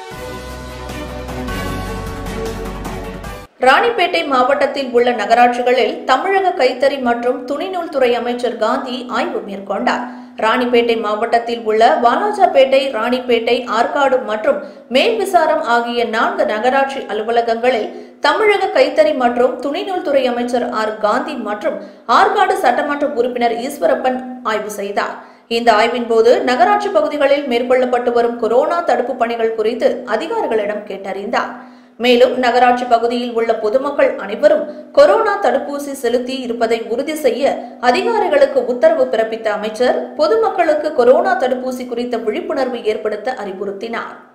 ராணிப்பேட்டை மாவட்டத்தில் உள்ள நகராட்சிகளில் தமிழக கைத்தறி மற்றும் துணிநூல் துறை அமைச்சர் காந்தி ஆய்வு மேற்கொண்டார் ராணிப்பேட்டை மாவட்டத்தில் உள்ள வாலாஜாபேட்டை ராணிப்பேட்டை ஆற்காடு மற்றும் மேல்விசாரம் ஆகிய நான்கு நகராட்சி அலுவலகங்களில் தமிழக கைத்தறி மற்றும் துணிநூல் துறை அமைச்சர் ஆர் காந்தி மற்றும் ஆற்காடு சட்டமன்ற உறுப்பினர் ஈஸ்வரப்பன் ஆய்வு செய்தார் இந்த ஆய்வின் போது நகராட்சி பகுதிகளில் மேற்கொள்ளப்பட்டு வரும் கொரோனா தடுப்பு பணிகள் குறித்து அதிகாரிகளிடம் கேட்டறிந்தார் மேலும் நகராட்சி பகுதியில் உள்ள பொதுமக்கள் அனைவரும் கொரோனா தடுப்பூசி செலுத்தி இருப்பதை உறுதி செய்ய அதிகாரிகளுக்கு உத்தரவு பிறப்பித்த அமைச்சர் பொதுமக்களுக்கு கொரோனா தடுப்பூசி குறித்த விழிப்புணர்வு ஏற்படுத்த அறிவுறுத்தினார்